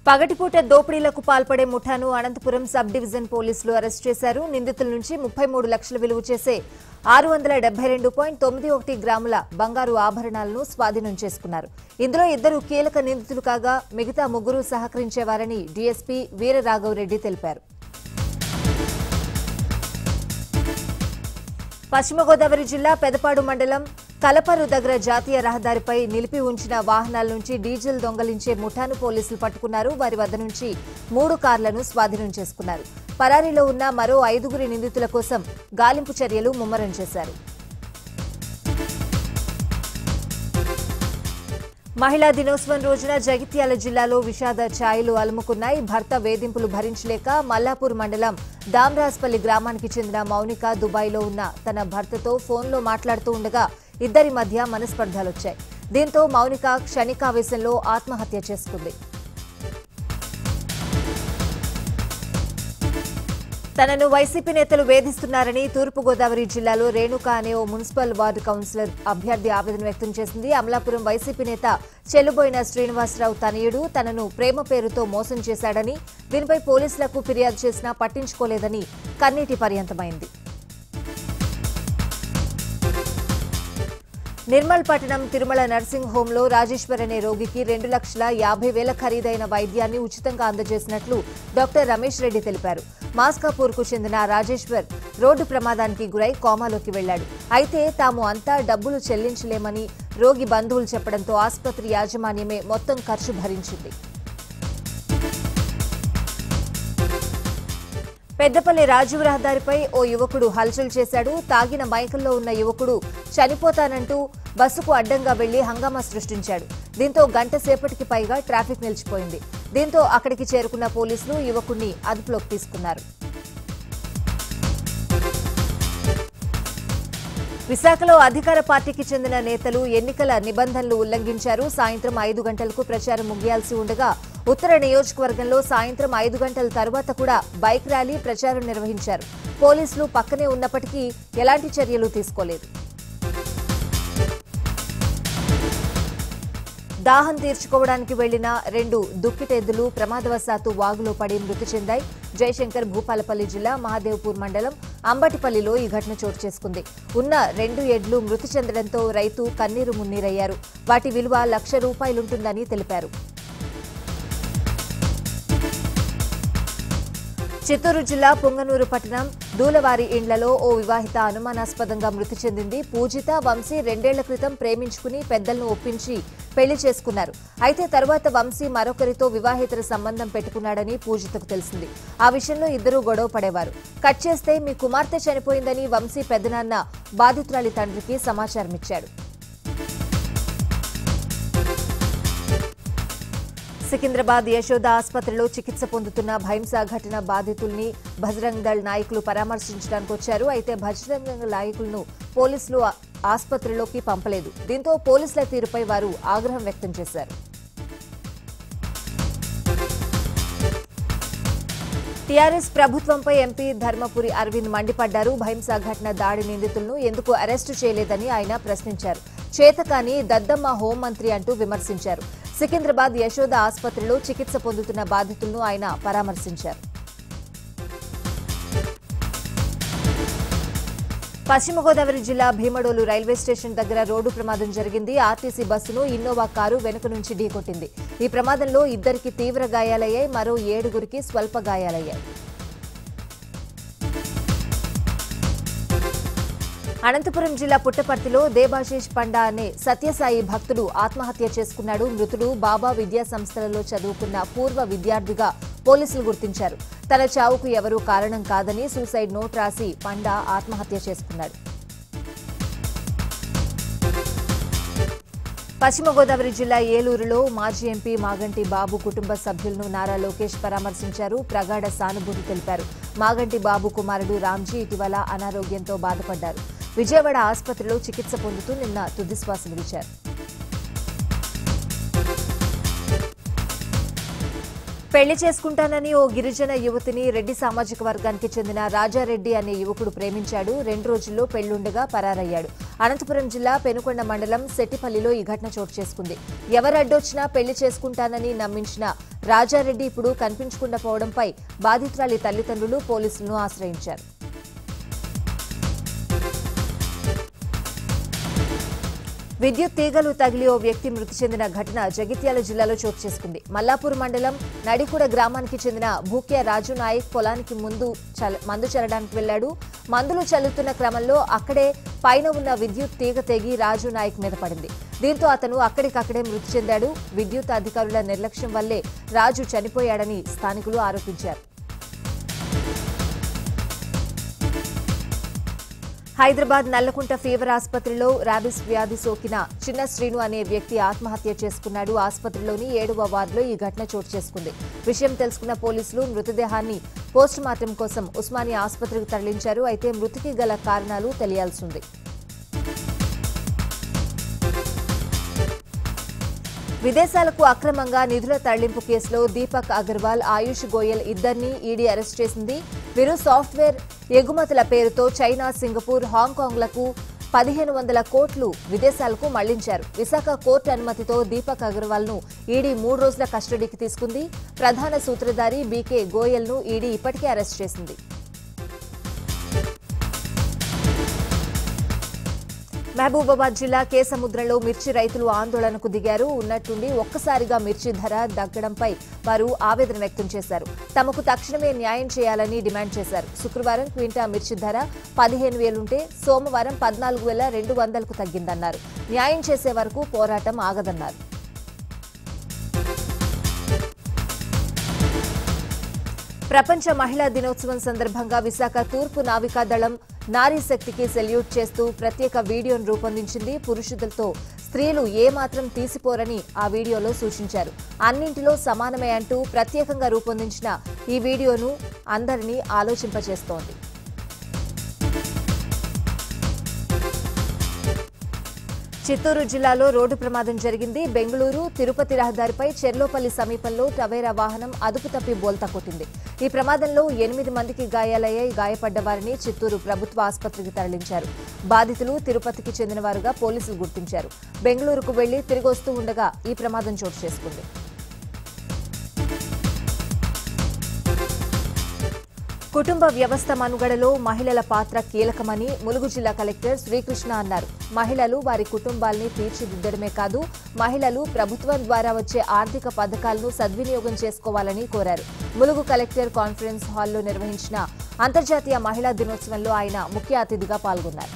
పగటిపూట దోపిడీలకు పాల్పడే ముఠాను అనంతపురం సబ్ డివిజన్ పోలీసులు అరెస్ట్ చేశారు నిందితుల నుంచి ముప్పై మూడు లక్షల విలువ చేసే ఆరు వందల డెబ్బై రెండు పాయింట్ తొమ్మిది ఒకటి గ్రాముల బంగారు ఆభరణాలను స్వాధీనం చేసుకున్నారు ఇందులో ఇద్దరు కీలక నిందితులు కాగా మిగతా ముగ్గురు సహకరించేవారని డీఎస్పీ వీరరాఘవరెడ్డి తెలిపారు పశ్చిమ గోదావరి జిల్లా పెదపాడు మండలం కలపరు దగ్గర జాతీయ రహదారిపై నిలిపి ఉంచిన వాహనాల నుంచి డీజిల్ దొంగలించే ముఠాను పోలీసులు పట్టుకున్నారు వారి వద్ద నుంచి మూడు కార్లను స్వాధీనం చేసుకున్నారు పరారీలో ఉన్న మరో ఐదుగురి నిందితుల కోసం గాలింపు చర్యలు ముమ్మరం చేశారు మహిళా దినోత్సవం రోజున జగిత్యాల జిల్లాలో విషాద ఛాయలు అలుముకున్నాయి భర్త వేధింపులు భరించలేక మల్లాపూర్ మండలం దామరాజ్పల్లి గ్రామానికి చెందిన మౌనిక దుబాయ్లో ఉన్న తన భర్తతో ఫోన్లో మాట్లాడుతూ ఉండగా ఇద్దరి మధ్య మనస్పర్ధాలొచ్చాయి దీంతో మౌనిక క్షణికావేశంలో ఆత్మహత్య చేసుకుంది తనను వైసీపీ నేతలు వేధిస్తున్నారని తూర్పుగోదావరి జిల్లాలో రేణుక అనే ఓ మున్సిపల్ వార్డు కౌన్సిలర్ అభ్యర్థి ఆవేదన వ్యక్తం చేసింది అమలాపురం వైసీపీ నేత చెల్లుబోయిన శ్రీనివాసరావు తనయుడు తనను ప్రేమ పేరుతో మోసం చేశాడని దీనిపై పోలీసులకు ఫిర్యాదు చేసినా పట్టించుకోలేదని కన్నీటి పర్యంతమైంది నిర్మల్ పట్టణం తిరుమల నర్సింగ్ హోంలో రాజేశ్వర్ అనే రోగికి రెండు లక్షల యాభై వేల ఖరీదైన వైద్యాన్ని ఉచితంగా అందజేసినట్లు డాక్టర్ రమేష్ రెడ్డి తెలిపారు మాస్కాపూర్కు చెందిన రాజేశ్వర్ రోడ్డు ప్రమాదానికి గురై కోమాలోకి వెళ్లాడు అయితే తాము అంతా డబ్బులు చెల్లించలేమని రోగి బంధువులు చెప్పడంతో ఆసుపత్రి యాజమాన్యమే మొత్తం ఖర్చు భరించింది పెద్దపల్లి రాజీవ్ రహదారిపై ఓ యువకుడు హల్చల్ చేశాడు తాగిన మైకంలో ఉన్న యువకుడు చనిపోతానంటూ బస్సుకు అడ్డంగా వెళ్లి హంగామా సృష్టించాడు దీంతో గంట సేపటికి పైగా ట్రాఫిక్ నిలిచిపోయింది దీంతో అక్కడికి చేరుకున్న పోలీసులు యువకుడిని అదుపులోకి తీసుకున్నారు విశాఖలో అధికార పార్టీకి చెందిన నేతలు ఎన్నికల నిబంధనలు ఉల్లంఘించారు సాయంత్రం ఐదు గంటలకు ప్రచారం ముగియాల్సి ఉండగా ఉత్తర నియోజకవర్గంలో సాయంత్రం ఐదు గంటల తర్వాత కూడా బైక్ ర్యాలీ ప్రచారం నిర్వహించారు పోలీసులు పక్కనే ఉన్నప్పటికీ ఎలాంటి చర్యలు తీసుకోలేదు దాహం తీర్చుకోవడానికి వెళ్లిన రెండు దుక్కిటెద్దులు ప్రమాదవశాత్తు వాగులో పడి మృతి చెందాయి జయశంకర్ భూపాలపల్లి జిల్లా మహాదేవ్పూర్ మండలం అంబటిపల్లిలో ఈ ఘటన చోటు చేసుకుంది ఉన్న రెండు ఎడ్లు మృతి చెందడంతో రైతు కన్నీరు మున్నీరయ్యారు వాటి విలువ లక్ష రూపాయలుంటుందని తెలిపారు చిత్తూరు జిల్లా పుంగనూరు పట్టణం దూలవారి ఇండ్లలో ఓ వివాహిత అనుమానాస్పదంగా మృతి చెందింది పూజిత వంశీ రెండేళ్ల క్రితం ప్రేమించుకుని పెద్దలను ఒప్పించి పెళ్లి చేసుకున్నారు అయితే తరువాత వంశీ మరొకరితో వివాహేతర సంబంధం పెట్టుకున్నాడని పూజితకు తెలిసింది ఆ విషయంలో ఇద్దరూ గొడవ పడేవారు కట్ చేస్తే మీ కుమార్తె చనిపోయిందని వంశీ పెద్దనాన్న బాధితురాలి తండ్రికి సమాచారం ఇచ్చాడు సికింద్రాబాద్ యశోద ఆసుపత్రిలో చికిత్స పొందుతున్న భైంసా ఘటన బాధితుల్ని బజరంగ్ దళ్ నాయకులు పరామర్శించడానికి వచ్చారు అయితే బజరంగ్ దళ్ నాయకులను పోలీసులు ఆ- ఆసుపత్రిలోకి పంపలేదు దీంతో పోలీసుల తీరుపై వారు ఆగ్రహం వ్యక్తం చేశారు టీఆర్ఎస్ ప్రభుత్వంపై ఎంపీ ధర్మపురి అరవింద్ మండిపడ్డారు భైంసా ఘటన దాడి నిందితులను ఎందుకు అరెస్టు చేయలేదని ఆయన ప్రశ్నించారు చేతకాని దద్దమ్మ హోంమంత్రి అంటూ విమర్శించారు సికింద్రాబాద్ యశోద ఆసుపత్రిలో చికిత్స పొందుతున్న బాధితులను ఆయన పరామర్శించారు పశ్చిమ గోదావరి జిల్లా భీమడోలు రైల్వే స్టేషన్ దగ్గర రోడ్డు ప్రమాదం జరిగింది ఆర్టీసీ బస్సును ఇన్నోవా కారు వెనుక నుంచి ఢీకొట్టింది ఈ ప్రమాదంలో ఇద్దరికి తీవ్ర గాయాలయ్యాయి మరో ఏడుగురికి స్వల్ప గాయాలయ్యాయి అనంతపురం జిల్లా పుట్టపర్తిలో దేబాశిష్ పండా అనే సత్యసాయి భక్తుడు ఆత్మహత్య చేసుకున్నాడు మృతుడు బాబా విద్యా సంస్థలలో చదువుకున్న పూర్వ విద్యార్థిగా పోలీసులు గుర్తించారు తన చావుకు ఎవరూ కారణం కాదని సూసైడ్ నోట్ రాసి పండా ఆత్మహత్య చేసుకున్నాడు పశ్చిమ గోదావరి జిల్లా ఏలూరులో మాజీ ఎంపీ మాగంటి బాబు కుటుంబ సభ్యులను నారా లోకేష్ పరామర్శించారు ప్రగాఢ సానుభూతి తెలిపారు మాగంటి బాబు కుమారుడు రామ్జీ ఇటీవల అనారోగ్యంతో బాధపడ్డారు విజయవాడ ఆసుపత్రిలో చికిత్స పొందుతూ నిన్న తుదిశ్వాస విడిచారు పెళ్లి చేసుకుంటానని ఓ గిరిజన యువతిని రెడ్డి సామాజిక వర్గానికి చెందిన రాజారెడ్డి అనే యువకుడు ప్రేమించాడు రెండు రోజుల్లో పెళ్లుండగా పరారయ్యాడు అనంతపురం జిల్లా పెనుకొండ మండలం సెట్టిపల్లిలో ఈ ఘటన చోటు చేసుకుంది ఎవరు అడ్డొచ్చినా పెళ్లి చేసుకుంటానని నమ్మించిన రాజారెడ్డి ఇప్పుడు కనిపించకుండా పోవడంపై బాధితురాలి తల్లిదండ్రులు పోలీసులను ఆశ్రయించారు విద్యుత్ తీగలు తగిలి ఓ వ్యక్తి మృతి చెందిన ఘటన జగిత్యాల జిల్లాలో చోటు చేసుకుంది మల్లాపూర్ మండలం నడికూడ గ్రామానికి చెందిన భూక్య రాజు నాయక్ పొలానికి ముందు చల- మందు చల్లడానికి వెళ్లాడు మందులు చల్లుతున్న క్రమంలో అక్కడే పైన ఉన్న విద్యుత్ తీగ తెగి రాజు నాయక్ మీద పడింది దీంతో అతను అక్కడికక్కడే మృతి చెందాడు విద్యుత్ అధికారుల నిర్లక్ష్యం వల్లే రాజు చనిపోయాడని స్థానికులు ఆరోపించారు హైదరాబాద్ నల్లకుంట ఫీవర్ ఆసుపత్రిలో ర్యాబిస్ వ్యాధి సోకిన చిన్న శ్రీను అనే వ్యక్తి ఆత్మహత్య చేసుకున్నాడు ఆసుపత్రిలోని ఏడవ వార్డులో ఈ ఘటన చోటు చేసుకుంది విషయం తెలుసుకున్న పోలీసులు మృతదేహాన్ని పోస్టుమార్టం కోసం ఉస్మానియా ఆసుపత్రికి తరలించారు అయితే మృతికి గల కారణాలు తెలియాల్సి ఉంది విదేశాలకు అక్రమంగా నిధుల తరలింపు కేసులో దీపక్ అగర్వాల్ ఆయుష్ గోయల్ ఇద్దరిని ఈడీ అరెస్ట్ చేసింది వీరు సాఫ్ట్వేర్ ఎగుమతుల పేరుతో చైనా సింగపూర్ హాంకాంగ్లకు పదిహేను వందల కోట్లు విదేశాలకు మళ్లించారు విశాఖ కోర్టు అనుమతితో దీపక్ అగర్వాల్ ను ఈడీ మూడు రోజుల కస్టడీకి తీసుకుంది ప్రధాన సూత్రధారి బీకే గోయల్ ను ఈడీ ఇప్పటికే అరెస్ట్ చేసింది మహబూబాబాద్ జిల్లా కేసముద్రంలో మిర్చి రైతులు ఆందోళనకు దిగారు ఉన్నట్టుండి ఒక్కసారిగా మిర్చి ధర దగ్గడంపై వారు ఆవేదన వ్యక్తం చేశారు తమకు తక్షణమే న్యాయం చేయాలని డిమాండ్ చేశారు శుక్రవారం క్వింటా మిర్చి ధర పదిహేను వేలుంటే సోమవారం పద్నాలుగు వేల రెండు వందలకు తగ్గిందన్నారు న్యాయం చేసే వరకు పోరాటం ఆగదన్నారు ప్రపంచ మహిళా దినోత్సవం సందర్భంగా విశాఖ తూర్పు నావికా దళం నారీ శక్తికి సెల్యూట్ చేస్తూ ప్రత్యేక వీడియోను రూపొందించింది పురుషులతో స్త్రీలు ఏమాత్రం తీసిపోరని ఆ వీడియోలో సూచించారు అన్నింటిలో సమానమే అంటూ ప్రత్యేకంగా రూపొందించిన ఈ వీడియోను అందరినీ ఆలోచింపచేస్తోంది చిత్తూరు జిల్లాలో రోడ్డు ప్రమాదం జరిగింది బెంగళూరు తిరుపతి రహదారిపై చెర్లోపల్లి సమీపంలో టవేరా వాహనం అదుపు తప్పి బోల్తా కొట్టింది ఈ ప్రమాదంలో ఎనిమిది మందికి గాయాలయ్యాయి గాయపడ్డ వారిని చిత్తూరు ప్రభుత్వ ఆసుపత్రికి తరలించారు బాధితులు తిరుపతికి చెందినవారుగా పోలీసులు గుర్తించారు బెంగళూరుకు వెళ్లి తిరిగి వస్తూ ఉండగా ఈ ప్రమాదం చోటు చేసుకుంది కుటుంబ వ్యవస్థ మనుగడలో మహిళల పాత్ర కీలకమని ములుగు జిల్లా కలెక్టర్ శ్రీకృష్ణ అన్నారు మహిళలు వారి కుటుంబాల్ని తీర్చిదిద్దడమే కాదు మహిళలు ప్రభుత్వం ద్వారా వచ్చే ఆర్థిక పథకాలను సద్వినియోగం చేసుకోవాలని కోరారు ములుగు కలెక్టర్ కాన్ఫరెన్స్ హాల్లో నిర్వహించిన అంతర్జాతీయ మహిళా దినోత్సవంలో ఆయన ముఖ్య అతిథిగా పాల్గొన్నారు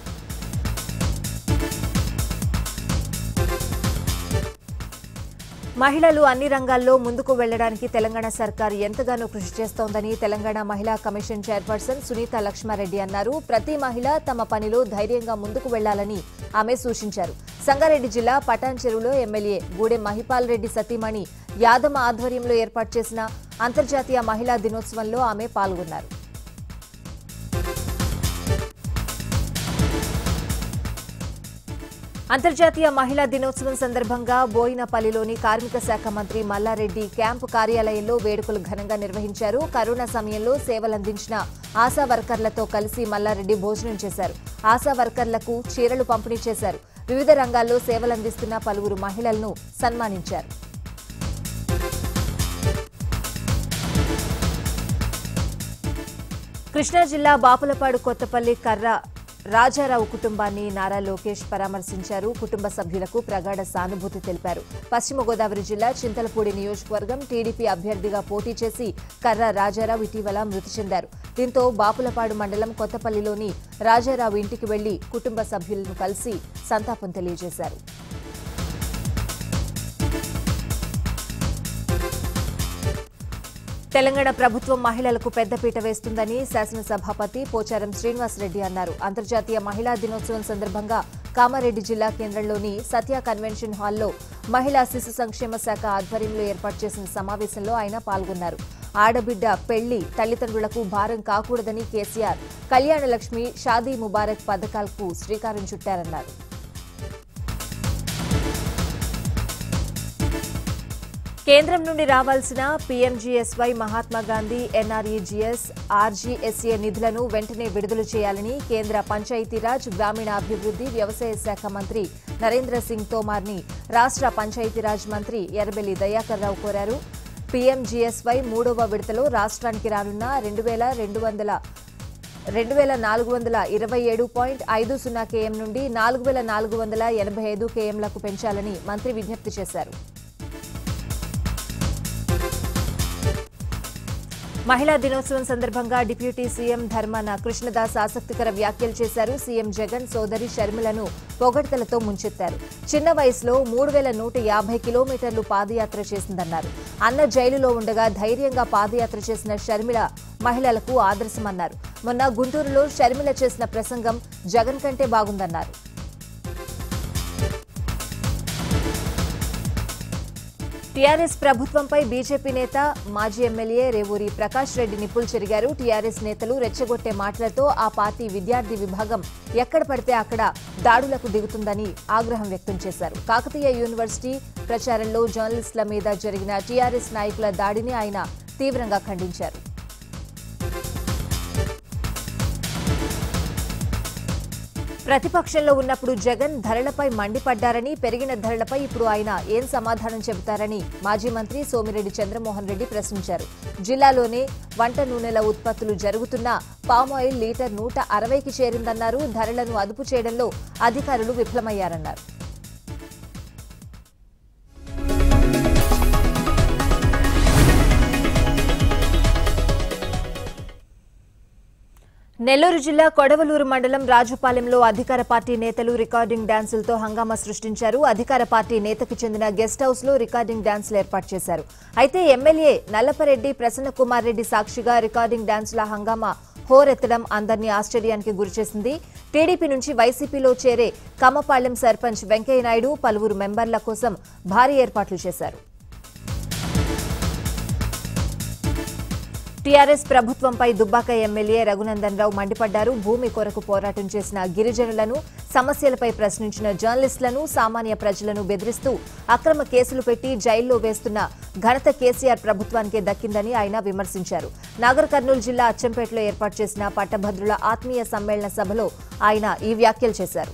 మహిళలు అన్ని రంగాల్లో ముందుకు వెళ్లడానికి తెలంగాణ సర్కార్ ఎంతగానో కృషి చేస్తోందని తెలంగాణ మహిళా కమిషన్ చైర్పర్సన్ సునీత లక్ష్మారెడ్డి అన్నారు ప్రతి మహిళ తమ పనిలో ధైర్యంగా ముందుకు వెళ్లాలని ఆమె సూచించారు సంగారెడ్డి జిల్లా పటాన్ చెరువులో ఎమ్మెల్యే గూడెం మహిపాల్ రెడ్డి సతీమణి యాదమ్మ ఆధ్వర్యంలో ఏర్పాటు చేసిన అంతర్జాతీయ మహిళా దినోత్సవంలో ఆమె పాల్గొన్నారు అంతర్జాతీయ మహిళా దినోత్సవం సందర్భంగా బోయినపల్లిలోని కార్మిక శాఖ మంత్రి మల్లారెడ్డి క్యాంపు కార్యాలయంలో వేడుకలు ఘనంగా నిర్వహించారు కరోనా సమయంలో సేవలందించిన ఆశా వర్కర్లతో కలిసి మల్లారెడ్డి భోజనం చేశారు ఆశా వర్కర్లకు చీరలు పంపిణీ చేశారు వివిధ రంగాల్లో సేవలందిస్తున్న పలువురు మహిళలను సన్మానించారు కృష్ణా జిల్లా బాపులపాడు కొత్తపల్లి కర్ర రాజారావు కుటుంబాన్ని నారా లోకేష్ పరామర్శించారు కుటుంబ సభ్యులకు ప్రగాఢ సానుభూతి తెలిపారు పశ్చిమ గోదావరి జిల్లా చింతలపూడి నియోజకవర్గం టీడీపీ అభ్యర్థిగా పోటీ చేసి కర్ర రాజారావు ఇటీవల మృతి చెందారు దీంతో బాపులపాడు మండలం కొత్తపల్లిలోని రాజారావు ఇంటికి వెళ్లి కుటుంబ సభ్యులను కలిసి సంతాపం తెలియజేశారు తెలంగాణ ప్రభుత్వం మహిళలకు పెద్దపీట వేస్తుందని శాసనసభాపతి పోచారం శ్రీనివాసరెడ్డి అన్నారు అంతర్జాతీయ మహిళా దినోత్సవం సందర్భంగా కామారెడ్డి జిల్లా కేంద్రంలోని సత్య కన్వెన్షన్ హాల్లో మహిళా శిశు సంక్షేమ శాఖ ఆధ్వర్యంలో ఏర్పాటు చేసిన సమావేశంలో ఆయన పాల్గొన్నారు ఆడబిడ్డ పెళ్లి తల్లిదండ్రులకు భారం కాకూడదని కేసీఆర్ కళ్యాణ లక్ష్మి షాదీ ముబారక్ పథకాలకు శ్రీకారం చుట్టారన్నారు కేంద్రం నుండి రావాల్సిన PMGSY Mahatma Gandhi NREGS RGSA నిధులను వెంటనే విడుదల చేయాలని కేంద్ర పంచాయతీరాజ్ గ్రామీణాభివృద్ధి వ్యవసాయ శాఖ మంత్రి నరేంద్ర సింగ్ తోమార్ని రాష్ట్ర పంచాయతీరాజ్ మంత్రి ఎర్రబెల్లి దయాకర్ రావు కోరారు పీఎంజీఎస్వై మూడవ విడతలో రాష్ట్రానికి రానున్న రెండు వేల రెండు వందల రెండు వేల నాలుగు వందల ఇరవై ఏడు పాయింట్ ఐదు సున్నా కేఎం నుండి నాలుగు వేల నాలుగు వందల ఎనభై ఐదు కేఎంలకు పెంచాలని మంత్రి విజ్ఞప్తి చేశారు మహిళా దినోత్సవం సందర్భంగా డిప్యూటీ సీఎం ధర్మాన కృష్ణదాస్ ఆసక్తికర వ్యాఖ్యలు చేశారు సీఎం జగన్ సోదరి షర్మిలను పొగడ్తలతో ముంచెత్తారు చిన్న వయసులో మూడు వేల నూట యాభై కిలోమీటర్లు పాదయాత్ర చేసిందన్నారు అన్న జైలులో ఉండగా ధైర్యంగా పాదయాత్ర చేసిన షర్మిల మహిళలకు ఆదర్శమన్నారు మొన్న గుంటూరులో షర్మిల చేసిన ప్రసంగం జగన్ కంటే బాగుందన్నారు టీఆర్ఎస్ ప్రభుత్వంపై బీజేపీ నేత మాజీ ఎమ్మెల్యే రేవూరి ప్రకాష్ రెడ్డి నిప్పులు చెరిగారు టీఆర్ఎస్ నేతలు రెచ్చగొట్టే మాటలతో ఆ పార్టీ విద్యార్థి విభాగం ఎక్కడ పడితే అక్కడ దాడులకు దిగుతుందని ఆగ్రహం వ్యక్తం చేశారు కాకతీయ యూనివర్సిటీ ప్రచారంలో జర్నలిస్టుల మీద జరిగిన టీఆర్ఎస్ నాయకుల దాడిని ఆయన తీవ్రంగా ఖండించారు ప్రతిపక్షంలో ఉన్నప్పుడు జగన్ ధరలపై మండిపడ్డారని పెరిగిన ధరలపై ఇప్పుడు ఆయన ఏం సమాధానం చెబుతారని మాజీ మంత్రి సోమిరెడ్డి చంద్రమోహన్ రెడ్డి ప్రశ్నించారు జిల్లాలోనే వంట నూనెల ఉత్పత్తులు జరుగుతున్నా పామాయిల్ లీటర్ నూట అరవైకి చేరిందన్నారు ధరలను అదుపు చేయడంలో అధికారులు విఫలమయ్యారన్నారు నెల్లూరు జిల్లా కొడవలూరు మండలం రాజుపాలెంలో అధికార పార్టీ నేతలు రికార్డింగ్ డాన్సులతో హంగామా సృష్టించారు అధికార పార్టీ నేతకు చెందిన గెస్ట్ హౌస్ లో రికార్డింగ్ డాన్సులు ఏర్పాటు చేశారు అయితే ఎమ్మెల్యే నల్లపరెడ్డి ప్రసన్న కుమార్ రెడ్డి సాక్షిగా రికార్డింగ్ డాన్సుల హంగామా హోరెత్తడం అందరినీ ఆశ్చర్యానికి గురిచేసింది టీడీపీ నుంచి వైసీపీలో చేరే కమ్మపాలెం సర్పంచ్ వెంకయ్యనాయుడు పలువురు మెంబర్ల కోసం భారీ ఏర్పాట్లు చేశారు టీఆర్ఎస్ ప్రభుత్వంపై దుబ్బాక ఎమ్మెల్యే రఘునందన్ రావు మండిపడ్డారు భూమి కొరకు పోరాటం చేసిన గిరిజనులను సమస్యలపై ప్రశ్నించిన జర్నలిస్టులను సామాన్య ప్రజలను బెదిరిస్తూ అక్రమ కేసులు పెట్టి జైల్లో వేస్తున్న ఘనత కేసీఆర్ ప్రభుత్వానికే దక్కిందని ఆయన విమర్శించారు నాగర్ కర్నూలు జిల్లా అచ్చంపేటలో ఏర్పాటు చేసిన పట్టభద్రుల ఆత్మీయ సమ్మేళన సభలో ఆయన ఈ వ్యాఖ్యలు చేశారు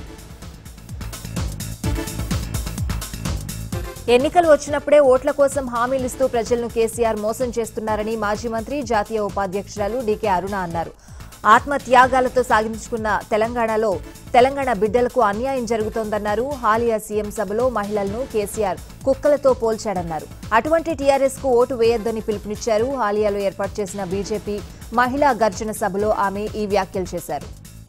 ఎన్నికలు వచ్చినప్పుడే ఓట్ల కోసం హామీలిస్తూ ప్రజలను కేసీఆర్ మోసం చేస్తున్నారని మాజీ మంత్రి జాతీయ ఉపాధ్యక్షురాలు డీకే అరుణ అన్నారు ఆత్మత్యాగాలతో సాగించుకున్న తెలంగాణలో తెలంగాణ బిడ్డలకు అన్యాయం జరుగుతోందన్నారు హాలియా సీఎం సభలో మహిళలను కేసీఆర్ కుక్కలతో పోల్చాడన్నారు అటువంటి టీఆర్ఎస్ కు ఓటు వేయొద్దని పిలుపునిచ్చారు హాలియాలో ఏర్పాటు చేసిన బీజేపీ మహిళా గర్జన సభలో ఆమె ఈ వ్యాఖ్యలు చేశారు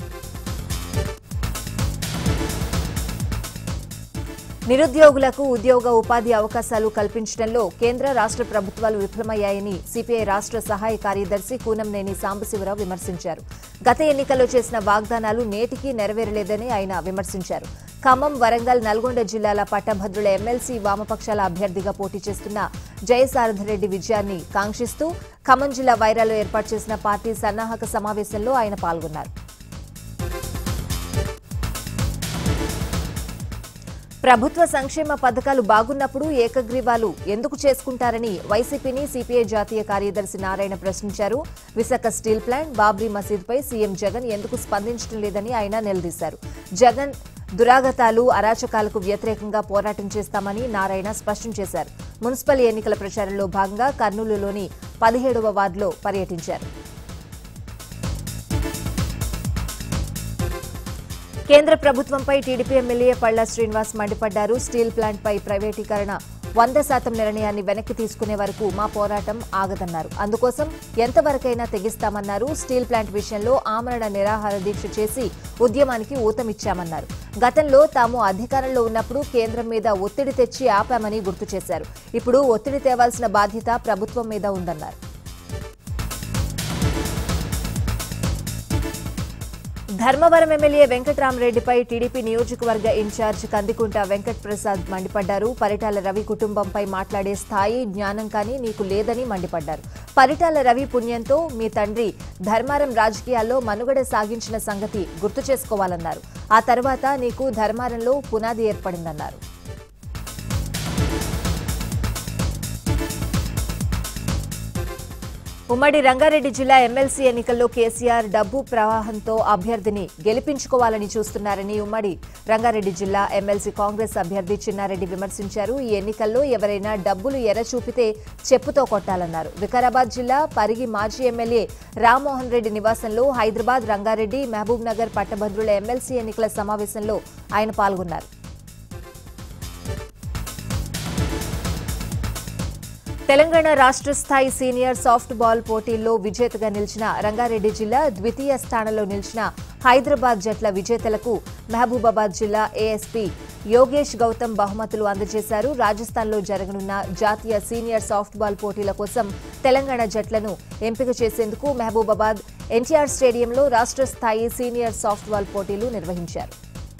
నిరుద్యోగులకు ఉద్యోగ ఉపాధి అవకాశాలు కల్పించడంలో కేంద్ర రాష్ట్ర ప్రభుత్వాలు విఫలమయ్యాయని సిపిఐ రాష్ట్ర సహాయ కార్యదర్శి కూనంనేని సాంబశివరావు విమర్శించారు గత ఎన్నికల్లో చేసిన వాగ్దానాలు నేటికి నెరవేరలేదని ఆయన విమర్శించారు ఖమ్మం వరంగల్ నల్గొండ జిల్లాల పట్టభద్రుల ఎమ్మెల్సీ వామపక్షాల అభ్యర్థిగా పోటీ చేస్తున్న జయసారథరెడ్డి విజయాన్ని కాంక్షిస్తూ ఖమ్మం జిల్లా వైరాలో ఏర్పాటు చేసిన పార్టీ సన్నాహక సమావేశంలో ఆయన పాల్గొన్నారు ప్రభుత్వ సంక్షేమ పథకాలు బాగున్నప్పుడు ఏకగ్రీవాలు ఎందుకు చేసుకుంటారని వైసీపీని సిపిఐ జాతీయ కార్యదర్శి నారాయణ ప్రశ్నించారు విశాఖ స్టీల్ ప్లాంట్ బాబ్రీ మసీద్పై సీఎం జగన్ ఎందుకు స్పందించడం లేదని ఆయన నిలదీశారు జగన్ దురాగతాలు అరాచకాలకు వ్యతిరేకంగా పోరాటం చేస్తామని నారాయణ స్పష్టం చేశారు మున్సిపల్ ఎన్నికల ప్రచారంలో భాగంగా కర్నూలులోని పదిహేడవ వార్డులో పర్యటించారు కేంద్ర ప్రభుత్వంపై టీడీపీ ఎమ్మెల్యే పళ్ల శ్రీనివాస్ మండిపడ్డారు స్టీల్ ప్లాంట్పై ప్రైవేటీకరణ వంద శాతం నిర్ణయాన్ని వెనక్కి తీసుకునే వరకు మా పోరాటం ఆగదన్నారు అందుకోసం ఎంతవరకైనా తెగిస్తామన్నారు స్టీల్ ప్లాంట్ విషయంలో ఆమరణ నిరాహార దీక్ష చేసి ఉద్యమానికి ఊతమిచ్చామన్నారు గతంలో తాము అధికారంలో ఉన్నప్పుడు కేంద్రం మీద ఒత్తిడి తెచ్చి ఆపామని గుర్తు చేశారు ఇప్పుడు ఒత్తిడి తేవాల్సిన బాధ్యత ప్రభుత్వం మీద ఉందన్నారు ధర్మవరం ఎమ్మెల్యే వెంకట్రామరెడ్డిపై టీడీపీ నియోజకవర్గ ఇన్ఛార్జ్ కందికుంట వెంకట్ ప్రసాద్ మండిపడ్డారు పరిటాల రవి కుటుంబంపై మాట్లాడే స్థాయి జ్ఞానం కానీ నీకు లేదని మండిపడ్డారు పరిటాల రవి పుణ్యంతో మీ తండ్రి ధర్మారం రాజకీయాల్లో మనుగడ సాగించిన సంగతి గుర్తు చేసుకోవాలన్నారు ఆ తర్వాత నీకు ధర్మారంలో పునాది ఏర్పడిందన్నారు ఉమ్మడి రంగారెడ్డి జిల్లా ఎమ్మెల్సీ ఎన్నికల్లో కేసీఆర్ డబ్బు ప్రవాహంతో అభ్యర్థిని గెలిపించుకోవాలని చూస్తున్నారని ఉమ్మడి రంగారెడ్డి జిల్లా ఎమ్మెల్సీ కాంగ్రెస్ అభ్యర్థి చిన్నారెడ్డి విమర్శించారు ఈ ఎన్నికల్లో ఎవరైనా డబ్బులు ఎర చూపితే చెప్పుతో కొట్టాలన్నారు వికారాబాద్ జిల్లా పరిగి మాజీ ఎమ్మెల్యే రామ్మోహన్ రెడ్డి నివాసంలో హైదరాబాద్ రంగారెడ్డి మహబూబ్ నగర్ పట్టభద్రుల ఎమ్మెల్సీ ఎన్నికల సమావేశంలో ఆయన పాల్గొన్నారు తెలంగాణ రాష్ట్ర స్థాయి సీనియర్ సాఫ్ట్ బాల్ పోటీల్లో విజేతగా నిలిచిన రంగారెడ్డి జిల్లా ద్వితీయ స్థానంలో నిలిచిన హైదరాబాద్ జట్ల విజేతలకు మహబూబాబాద్ జిల్లా ఏఎస్పీ యోగేష్ గౌతమ్ బహుమతులు అందజేశారు రాజస్థాన్లో జరగనున్న జాతీయ సీనియర్ సాఫ్ట్ బాల్ పోటీల కోసం తెలంగాణ జట్లను ఎంపిక చేసేందుకు మహబూబాబాద్ ఎన్టీఆర్ స్టేడియంలో రాష్ట్ర స్థాయి సీనియర్ సాఫ్ట్ బాల్ పోటీలు నిర్వహించారు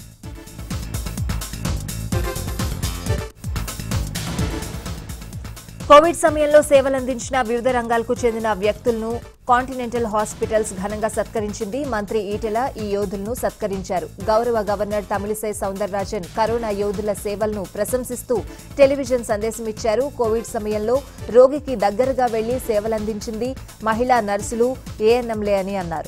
కోవిడ్ సమయంలో సేవలందించిన వివిధ రంగాలకు చెందిన వ్యక్తులను కాంటినెంటల్ హాస్పిటల్స్ ఘనంగా సత్కరించింది మంత్రి ఈటెల ఈ యోధులను సత్కరించారు గౌరవ గవర్నర్ తమిళిసై సౌందరరాజన్ కరోనా యోధుల సేవలను ప్రశంసిస్తూ టెలివిజన్ సందేశం ఇచ్చారు కోవిడ్ సమయంలో రోగికి దగ్గరగా వెళ్లి సేవలందించింది మహిళా నర్సులు ఏఎన్ఎంలే అని అన్నారు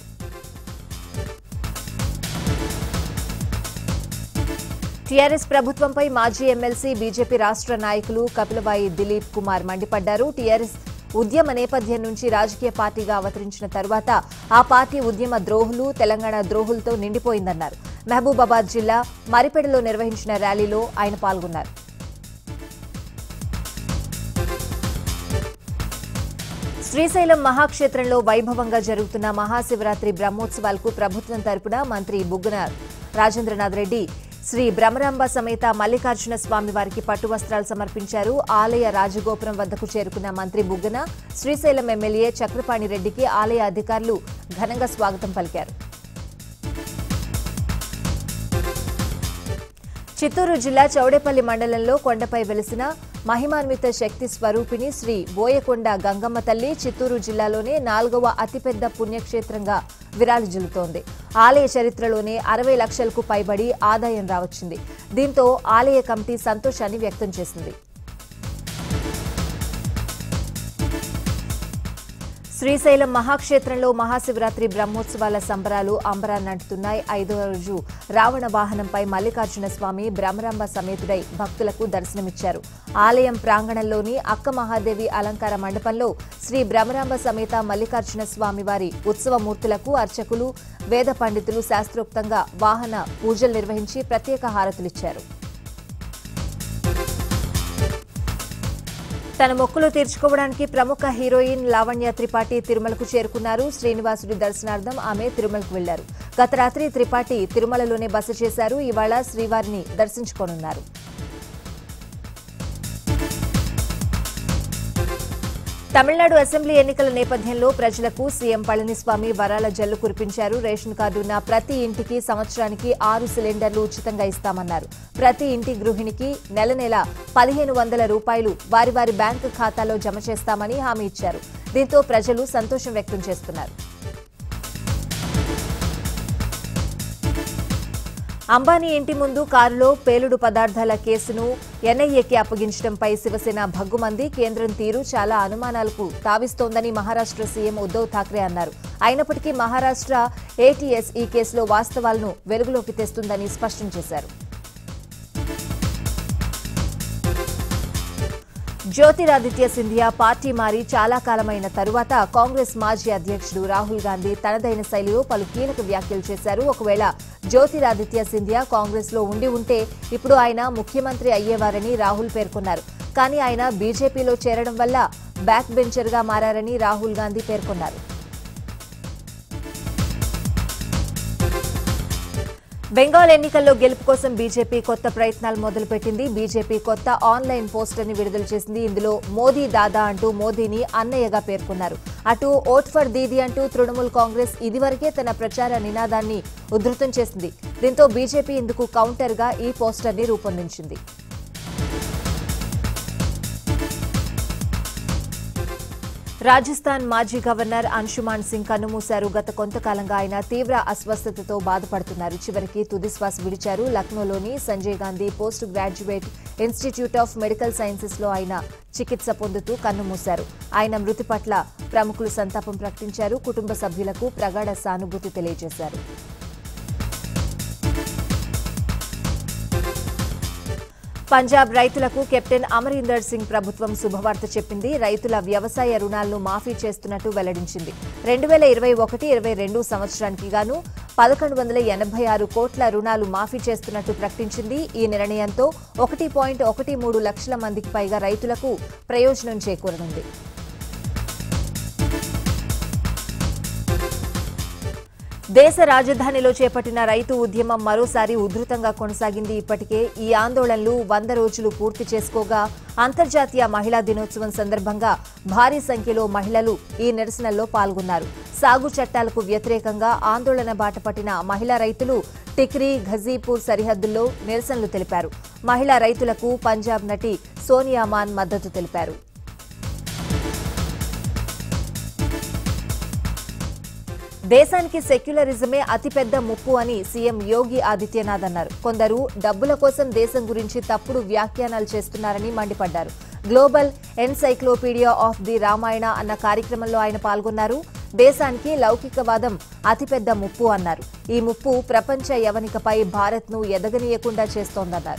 టీఆర్ఎస్ ప్రభుత్వంపై మాజీ ఎమ్మెల్సీ బీజేపీ రాష్ట్ర నాయకులు కపిలబాయి దిలీప్ కుమార్ మండిపడ్డారు టీఆర్ఎస్ ఉద్యమ నేపథ్యం నుంచి రాజకీయ పార్టీగా అవతరించిన తర్వాత ఆ పార్టీ ఉద్యమ ద్రోహులు తెలంగాణ ద్రోహులతో నిండిపోయిందన్నారు మహబూబాబాద్ జిల్లా మరిపెడలో నిర్వహించిన ర్యాలీలో ఆయన పాల్గొన్నారు శ్రీశైలం మహాక్షేత్రంలో వైభవంగా జరుగుతున్న మహాశివరాత్రి బ్రహ్మోత్సవాలకు ప్రభుత్వం తరపున మంత్రి బుగ్గన రాజేంద్రనాథ్ రెడ్డి శ్రీ బ్రహ్మరాంబ సమేత మల్లికార్జున స్వామి వారికి పట్టు వస్త్రాలు సమర్పించారు ఆలయ రాజగోపురం వద్దకు చేరుకున్న మంత్రి బుగ్గన శ్రీశైలం ఎమ్మెల్యే చక్రపాణి రెడ్డికి ఆలయ అధికారులు ఘనంగా స్వాగతం పలికారు చిత్తూరు జిల్లా చౌడేపల్లి మండలంలో కొండపై వెలిసిన మహిమాన్విత శక్తి స్వరూపిణి శ్రీ బోయకొండ గంగమ్మ తల్లి చిత్తూరు జిల్లాలోనే నాలుగవ అతిపెద్ద పుణ్యక్షేత్రంగా విరాళిల్లుతోంది ఆలయ చరిత్రలోనే అరవై లక్షలకు పైబడి ఆదాయం రావచ్చింది దీంతో ఆలయ కమిటీ సంతోషాన్ని వ్యక్తం చేసింది శ్రీశైలం మహాక్షేత్రంలో మహాశివరాత్రి బ్రహ్మోత్సవాల సంబరాలు అంబరాన్నంటున్నాయి ఐదో రోజు రావణ వాహనంపై మల్లికార్జున స్వామి బ్రహ్మరాంబ సమేతుడై భక్తులకు దర్శనమిచ్చారు ఆలయం ప్రాంగణంలోని అక్క మహాదేవి అలంకార మండపంలో శ్రీ బ్రహ్మరాంబ సమేత మల్లికార్జున స్వామి వారి ఉత్సవమూర్తులకు అర్చకులు వేద పండితులు శాస్త్రోక్తంగా వాహన పూజలు నిర్వహించి ప్రత్యేక హారతులిచ్చారు తన మొక్కులు తీర్చుకోవడానికి ప్రముఖ హీరోయిన్ లావణ్య త్రిపాఠి తిరుమలకు చేరుకున్నారు శ్రీనివాసుడి దర్శనార్థం ఆమె తిరుమలకు వెళ్లారు గత రాత్రి త్రిపాఠి తిరుమలలోనే బస చేశారు ఇవాళ శ్రీవారిని దర్శించుకోనున్నారు తమిళనాడు అసెంబ్లీ ఎన్నికల నేపథ్యంలో ప్రజలకు సీఎం పళనిస్వామి వరాల జల్లు కురిపించారు రేషన్ కార్డు ఉన్న ప్రతి ఇంటికి సంవత్సరానికి ఆరు సిలిండర్లు ఉచితంగా ఇస్తామన్నారు ప్రతి ఇంటి గృహిణికి నెల నెల పదిహేను వందల రూపాయలు వారి వారి బ్యాంకు ఖాతాలో జమ చేస్తామని హామీ ఇచ్చారు దీంతో ప్రజలు సంతోషం వ్యక్తం చేస్తున్నారు అంబానీ ఇంటి ముందు కారులో పేలుడు పదార్థాల కేసును ఎన్ఐఏకి అప్పగించడంపై శివసేన భగ్గుమంది కేంద్రం తీరు చాలా అనుమానాలకు తావిస్తోందని మహారాష్ట్ర సీఎం ఉద్దవ్ ఠాక్రే అన్నారు అయినప్పటికీ మహారాష్ట్ర ఏటీఎస్ ఈ కేసులో వాస్తవాలను వెలుగులోకి తెస్తుందని స్పష్టం చేశారు జ్యోతిరాదిత్య సింధియా పార్టీ మారి చాలా కాలమైన తరువాత కాంగ్రెస్ మాజీ అధ్యక్షుడు రాహుల్ గాంధీ తనదైన శైలిలో పలు కీలక వ్యాఖ్యలు చేశారు ఒకవేళ జ్యోతిరాదిత్య సింధియా కాంగ్రెస్ లో ఉండి ఉంటే ఇప్పుడు ఆయన ముఖ్యమంత్రి అయ్యేవారని రాహుల్ పేర్కొన్నారు కానీ ఆయన బీజేపీలో చేరడం వల్ల బ్యాక్ బెంచర్ గా మారని రాహుల్ గాంధీ పేర్కొన్నారు బెంగాల్ ఎన్నికల్లో గెలుపు కోసం బీజేపీ కొత్త ప్రయత్నాలు మొదలుపెట్టింది బీజేపీ కొత్త ఆన్లైన్ పోస్టర్ని విడుదల చేసింది ఇందులో మోదీ దాదా అంటూ మోదీని అన్నయ్యగా పేర్కొన్నారు అటు ఓట్ ఫర్ దీదీ అంటూ తృణమూల్ కాంగ్రెస్ ఇదివరకే తన ప్రచార నినాదాన్ని ఉధృతం చేసింది దీంతో బీజేపీ ఇందుకు కౌంటర్గా ఈ పోస్టర్ని రూపొందించింది రాజస్థాన్ మాజీ గవర్నర్ అంశుమాన్ సింగ్ కన్నుమూశారు గత కొంతకాలంగా ఆయన తీవ్ర అస్వస్థతతో బాధపడుతున్నారు చివరికి తుది శ్వాస విడిచారు లక్నోలోని Sanjay Gandhi Post Graduate Institute of Medical Sciences లో ఆయన చికిత్స పొందుతూ కన్నుమూశారు ఆయన మృతి పట్ల ప్రముఖులు సంతాపం ప్రకటించారు కుటుంబ సభ్యులకు ప్రగాఢ సానుభూతి తెలియజేశారు పంజాబ్ రైతులకు కెప్టెన్ అమరీందర్ సింగ్ ప్రభుత్వం శుభవార్త చెప్పింది రైతుల వ్యవసాయ రుణాలను మాఫీ చేస్తున్నట్టు వెల్లడించింది రెండు వేల ఇరవై ఒకటి ఇరవై రెండు సంవత్సరానికి గాను పదకొండు వందల ఎనభై ఆరు కోట్ల రుణాలు మాఫీ చేస్తున్నట్టు ప్రకటించింది ఈ నిర్ణయంతో ఒకటి పాయింట్ ఒకటి మూడు లక్షల మందికి పైగా రైతులకు ప్రయోజనం చేకూరనుంది దేశ రాజధానిలో చేపట్టిన రైతు ఉద్యమం మరోసారి ఉధృతంగా కొనసాగింది ఇప్పటికే ఈ ఆందోళనలు వంద రోజులు పూర్తి చేసుకోగా అంతర్జాతీయ మహిళా దినోత్సవం సందర్భంగా భారీ సంఖ్యలో మహిళలు ఈ నిరసనల్లో పాల్గొన్నారు సాగు చట్టాలకు వ్యతిరేకంగా ఆందోళన బాట పట్టిన మహిళా రైతులు టిక్రీ ఘజీపూర్ సరిహద్దుల్లో నిరసనలు తెలిపారు మహిళా రైతులకు పంజాబ్ నటి సోనియా మాన్ మద్దతు తెలిపారు దేశానికి సెక్యులరిజమే అతిపెద్ద ముప్పు అని సీఎం యోగి ఆదిత్యనాథ్ అన్నారు కొందరు డబ్బుల కోసం దేశం గురించి తప్పుడు వ్యాఖ్యానాలు చేస్తున్నారని మండిపడ్డారు Global Encyclopedia of the Ramayana అన్న కార్యక్రమంలో ఆయన పాల్గొన్నారు దేశానికి లౌకికవాదం అతిపెద్ద ముప్పు అన్నారు ఈ ముప్పు ప్రపంచ యవనికపై భారత్ను ఎదగనీయకుండా చేస్తోందన్నారు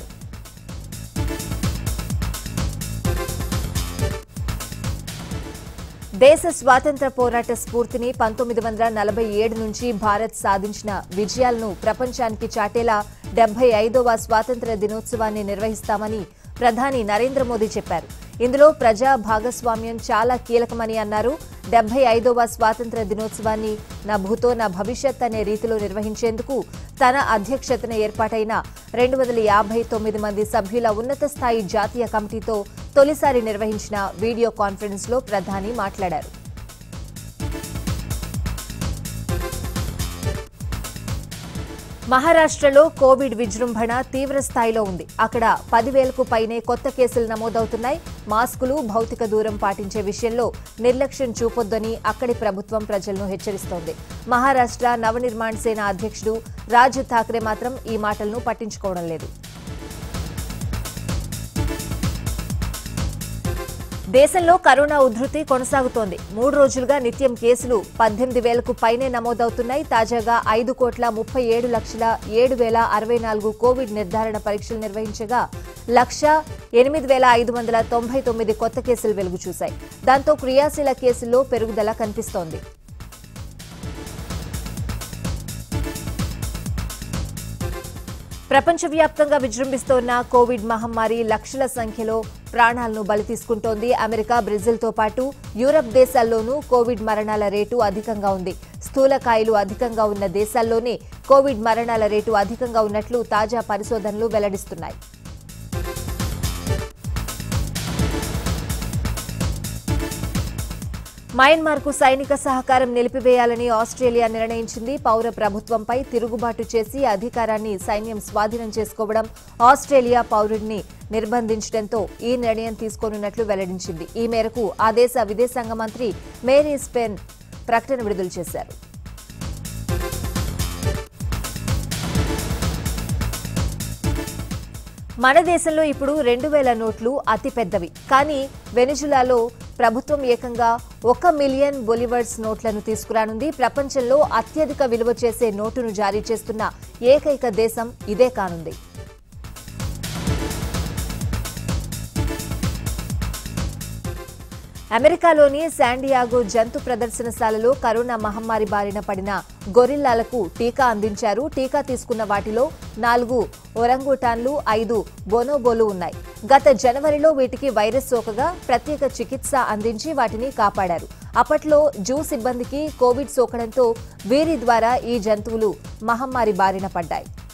దేశ స్వాతంత్ర పోరాట స్ఫూర్తిని పంతొమ్మిది వందల నలభై ఏడు నుంచి భారత్ సాధించిన విజయాలను ప్రపంచానికి చాటేలా డెబ్బై ఐదవ స్వాతంత్ర దినోత్సవాన్ని నిర్వహిస్తామని ప్రధాని నరేంద్ర మోదీ చెప్పారు ఇందులో ప్రజా భాగస్వామ్యం చాలా కీలకమని అన్నారు డెబ్బై ఐదవ స్వాతంత్ర దినోత్సవాన్ని నా భూతో నా భవిష్యత్ అనే రీతిలో నిర్వహించేందుకు తన అధ్యక్షతన ఏర్పాటైన రెండు వందల యాభై తొమ్మిది మంది సభ్యుల ఉన్నత స్థాయి జాతీయ కమిటీతో తొలిసారి నిర్వహించిన వీడియో కాన్ఫరెన్స్ లో ప్రధాని మాట్లాడారు మహారాష్ట్రలో కోవిడ్ విజృంభణ తీవ్ర స్థాయిలో ఉంది అక్కడ పదివేలకు పైనే కొత్త కేసులు నమోదవుతున్నాయి మాస్కులు భౌతిక దూరం పాటించే విషయంలో నిర్లక్ష్యం చూపొద్దని అక్కడి ప్రభుత్వం ప్రజలను హెచ్చరిస్తోంది మహారాష్ట్ర నవనిర్మాణ్ సేన అధ్యక్షుడు రాజ్ ఠాక్రే మాత్రం ఈ మాటలను పట్టించుకోవడం లేదు దేశంలో కరోనా ఉధృతి కొనసాగుతోంది మూడు రోజులుగా నిత్యం కేసులు పద్దెనిమిది వేలకు పైనే నమోదవుతున్నాయి తాజాగా ఐదు కోట్ల ముప్పై ఏడు లక్షల ఏడు వేల అరవై నాలుగు కోవిడ్ నిర్ధారణ పరీక్షలు నిర్వహించగా లక్ష ఎనిమిది వేల ఐదు వందల తొంభై తొమ్మిది కొత్త కేసులు వెలుగు చూశాయి దాంతో క్రియాశీల కేసుల్లో పెరుగుదల కనిపిస్తోంది ప్రపంచవ్యాప్తంగా విజృంభిస్తోన్న కోవిడ్ మహమ్మారి లక్షల సంఖ్యలో ప్రాణాలను బలి తీసుకుంటోంది అమెరికా బ్రెజిల్తో పాటు యూరప్ దేశాల్లోనూ కోవిడ్ మరణాల రేటు అధికంగా ఉంది స్థూలకాయలు అధికంగా ఉన్న దేశాల్లోనే కోవిడ్ మరణాల రేటు అధికంగా ఉన్నట్లు తాజా పరిశోధనలు వెల్లడిస్తున్నాయి మయన్మార్కు సైనిక సహకారం నిలిపివేయాలని ఆస్ట్రేలియా నిర్ణయించింది పౌర ప్రభుత్వంపై తిరుగుబాటు చేసి అధికారాన్ని సైన్యం స్వాధీనం చేసుకోవడం ఆస్ట్రేలియా పౌరుడిని నిర్బంధించడంతో ఈ నిర్ణయం తీసుకోనున్నట్లు వెల్లడించింది ఈ మేరకు ఆ దేశ విదేశాంగ మంత్రి మేరీ స్పెన్ ప్రకటన విడుదల చేశారు మన దేశంలో ఇప్పుడు రెండు వేల నోట్లు అతి పెద్దవి కానీ వెనిజులాలో ప్రభుత్వం ఏకంగా ఒక మిలియన్ బొలివర్స్ నోట్లను తీసుకురానుంది ప్రపంచంలో అత్యధిక విలువ చేసే నోటును జారీ చేస్తున్న ఏకైక దేశం ఇదే కానుంది అమెరికాలోని శాండియాగో జంతు ప్రదర్శనశాలలో కరోనా మహమ్మారి బారిన పడిన గొరిల్లాలకు టీకా అందించారు టీకా తీసుకున్న వాటిలో నాలుగు ఒరంగుటాన్లు ఐదు బొనోబోలు ఉన్నాయి గత జనవరిలో వీటికి వైరస్ సోకగా ప్రత్యేక చికిత్స అందించి వాటిని కాపాడారు అప్పట్లో జూ సిబ్బందికి కోవిడ్ సోకడంతో వీరి ద్వారా ఈ జంతువులు మహమ్మారి బారిన పడ్డాయి